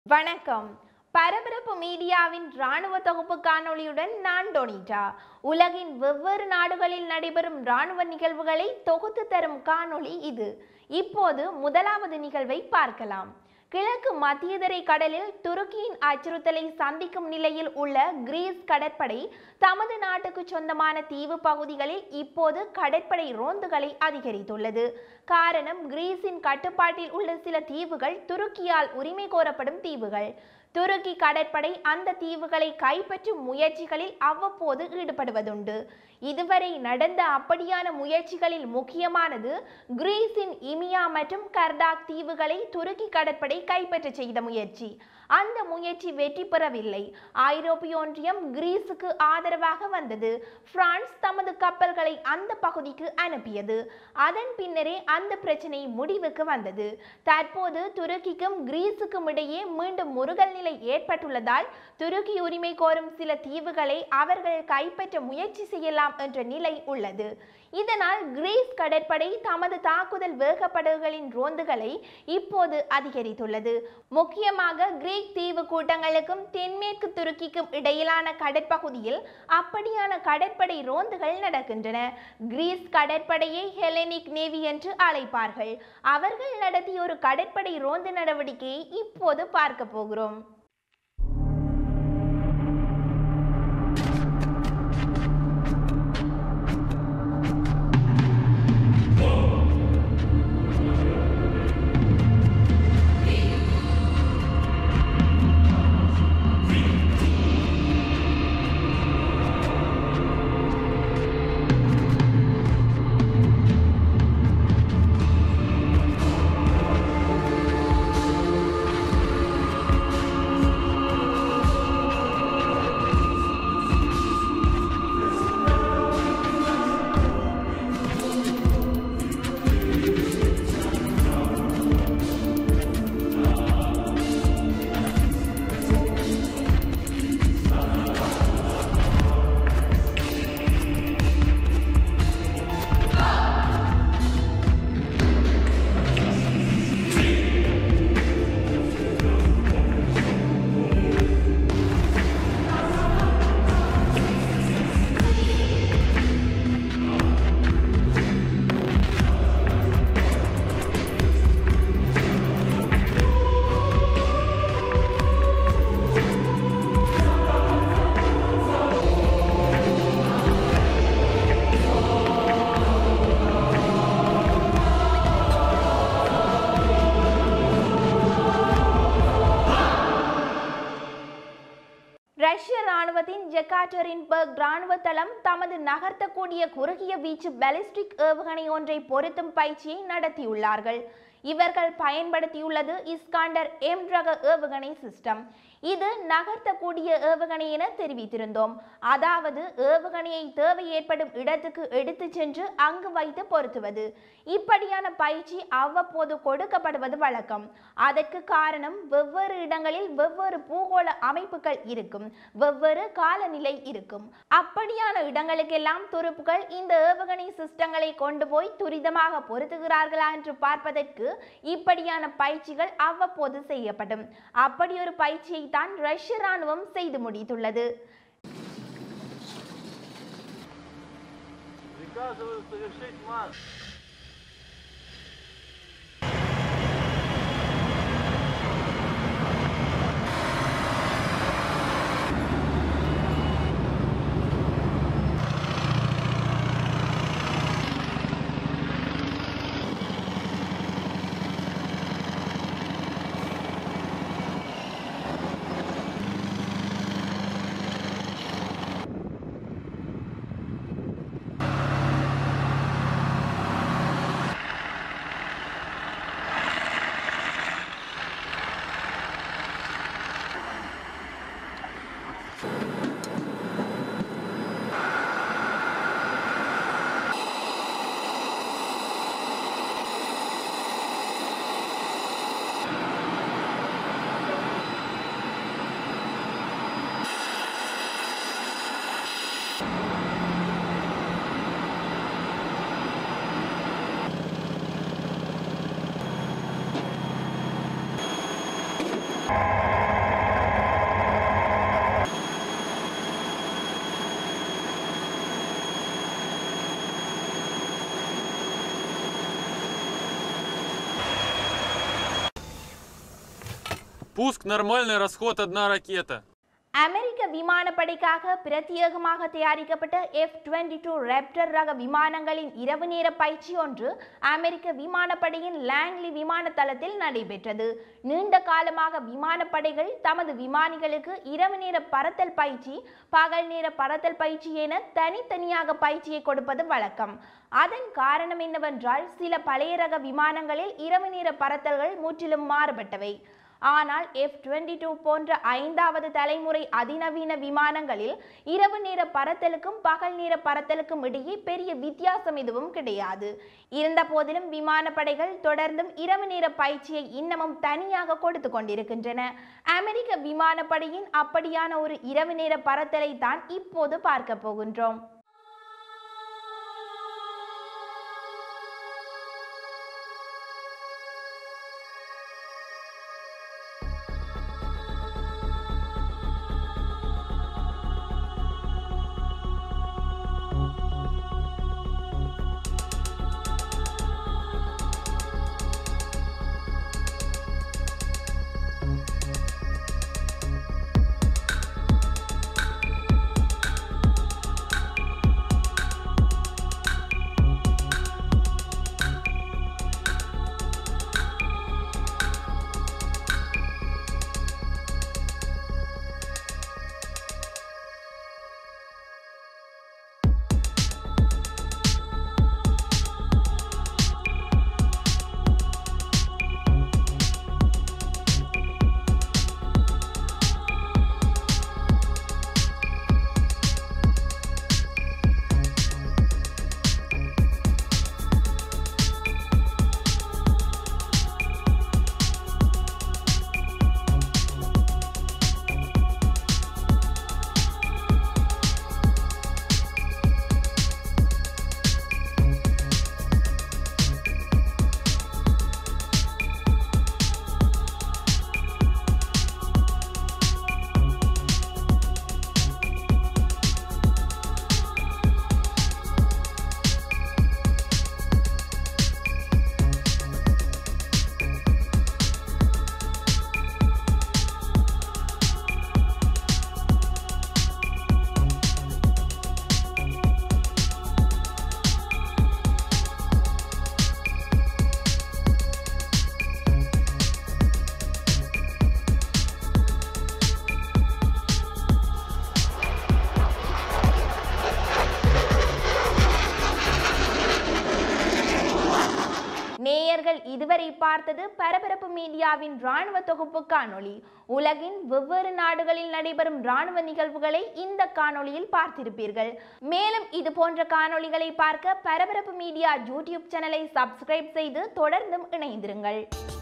வணக்கம் பரபரப்பு மீடியாவின் ராணுவ தொகுப்பு காணொளியுடன் நான் டொனிட்டா உலகின் வெவ்வேறு நாடுகளில் நடைபெறும் ராணுவ நிகழ்வுகளை தொகுத்து தரும் காணொளி இது இப்போது முதலாவது நிகழ்வை பார்க்கலாம் கிழக்கு மத்தியதரை கடலில் துருக்கியின் அச்சுறுத்தலை சந்திக்கும் நிலையில் உள்ள கிரீஸ் கடற்படை தமது நாட்டுக்கு சொந்தமான தீவு பகுதிகளில் இப்போது கடற்படை ரோந்துகளை அதிகரித்துள்ளது காரணம் கிரீஸின் கட்டுப்பாட்டில் உள்ள சில தீவுகள் துருக்கியால் உரிமை கோரப்படும் தீவுகள் துருக்கி கடற்படை அந்த தீவுகளை கைப்பற்றும் முயற்சிகளில் அவ்வப்போது ஈடுபடுவதுண்டு இதுவரை நடந்த அப்படியான முயற்சிகளில் முக்கியமானது கிரீஸின் இமியா மற்றும் கர்டாக் தீவுகளை துருக்கி கடற்படை கைப்பற்ற செய்த முயற்சி அந்த முயற்சி வெற்றி பெறவில்லை ஐரோப்பிய ஒன்றியம் கிரீஸுக்கு ஆதரவாக வந்தது பிரான்ஸ் தமது கப்பல்களை அந்த பகுதிக்கு அனுப்பியது அதன் பின்னரே அந்த பிரச்சனை முடிவுக்கு வந்தது தற்போது துருக்கிக்கும் கிரீஸுக்கும் இடையே மீண்டும் முருகல் நிலை ஏற்பட்டுள்ளதால் துருக்கி உரிமை கோரும் சில தீவுகளை அவர்கள் கைப்பற்ற முயற்சி செய்யலாம் என்ற நிலை உள்ளது இதனால் கிரீஸ் கடற்படை தமது தாக்குதல் வேகப்படகுகளின் ரோந்துகளை இப்போது அதிகரித்துள்ளது முக்கியமாக கிரீக் தீவு கூட்டங்களுக்கும் தென்மேற்கு துருக்கிக்கும் இடையிலான கடற்பகுதியில் அப்படியான கடற்படை ரோந்துகள் நடக்கின்றன கிரீஸ் கடற்படையை ஹெலனிக் நேவி என்று அழைப்பார்கள் அவர்கள் நடத்திய ஒரு கடற்படை ரோந்து நடவடிக்கையை இப்போது பார்க்க போகிறோம் ரஷ்ய ராணுவத்தின் ஜெக்காட்டரின்பர்க் ராணுவ தளம் தமது நகர்த்தக்கூடிய குறுகிய வீச்சு பாலிஸ்டிக் ஏவுகணை ஒன்றை பொருத்தும் பயிற்சியை நடத்தியுள்ளார்கள் இவர்கள் பயன்படுத்தியுள்ளது இஸ்காண்டர் எம் ரக ஏவுகணை சிஸ்டம் இது நகர்த்தக்கூடிய ஏவுகணை என தெரிவித்திருந்தோம் அதாவது ஏவுகணையை தேவை ஏற்படும் இடத்துக்கு எடுத்து சென்று அங்கு வைத்து பொருத்துவது இப்படியான பயிற்சி அவ்வப்போது கொடுக்கப்படுவது வழக்கம் அதற்கு காரணம் வெவ்வேறு இடங்களில் வெவ்வேறு பூகோள அமைப்புகள் இருக்கும் வெவ்வேறு காலநிலை இருக்கும் அப்படியான இடங்களுக்கெல்லாம் துருப்புகள் இந்த ஏவுகணை சிஸ்டங்களை கொண்டு போய் துரிதமாக பொருத்துகிறார்களா என்று பார்ப்பதற்கு இப்படியான பயிற்சிகள் அவ்வப்போது செய்யப்படும் அப்படி ஒரு பயிற்சியை தான் ரஷ்ய ராணுவம் செய்து முடித்துள்ளது Приказываю совершить марш. ரஷ்ய Пуск нормальный расход одна ракета. அமெரிக்க விமானப்படைக்காக பிரத்யேகமாக தயாரிக்கப்பட்ட எஃப் டுவெண்ட்டி டூ ரெப்டர் ரக விமானங்களின் இரவு நேர பயிற்சி ஒன்று அமெரிக்க விமானப்படையின் லாங்லி விமான தளத்தில் நடைபெற்றது நீண்ட காலமாக விமானப்படைகள் தமது விமானிகளுக்கு இரவு நேர பறத்தல் பயிற்சி பகல் நேர பறத்தல் பயிற்சி என தனித்தனியாக பயிற்சியை கொடுப்பது வழக்கம் அதன் காரணம் என்னவென்றால் சில பழைய ரக விமானங்களில் இரவு நேர பறத்தல்கள் முற்றிலும் மாறுபட்டவை ஆனால் எஃப் டுவெண்ட்டி டூ போன்ற ஐந்தாவது தலைமுறை அதிநவீன விமானங்களில் இரவு நேர பறத்தலுக்கும் பகல் நேர பறத்தலுக்கும் இடையே பெரிய வித்தியாசம் எதுவும் கிடையாது இருந்த போதிலும் விமானப்படைகள் தொடர்ந்தும் இரவு நேர பயிற்சியை இன்னமும் தனியாக கொடுத்து கொண்டிருக்கின்றன அமெரிக்க விமானப்படையின் அப்படியான ஒரு இரவு நேர பறத்தலை தான் இப்போது பார்க்க போகின்றோம் நேயர்கள் இதுவரை பார்த்தது பரபரப்பு மீடியாவின் ராணுவ தொகுப்பு காணொளி உலகின் வெவ்வேறு நாடுகளில் நடைபெறும் ராணுவ நிகழ்வுகளை இந்த காணொளியில் பார்த்திருப்பீர்கள் மேலும் இது போன்ற காணொளிகளை பார்க்க பரபரப்பு மீடியா யூடியூப் சேனலை சப்ஸ்கிரைப் செய்து தொடர்ந்தும் இணைந்திருங்கள்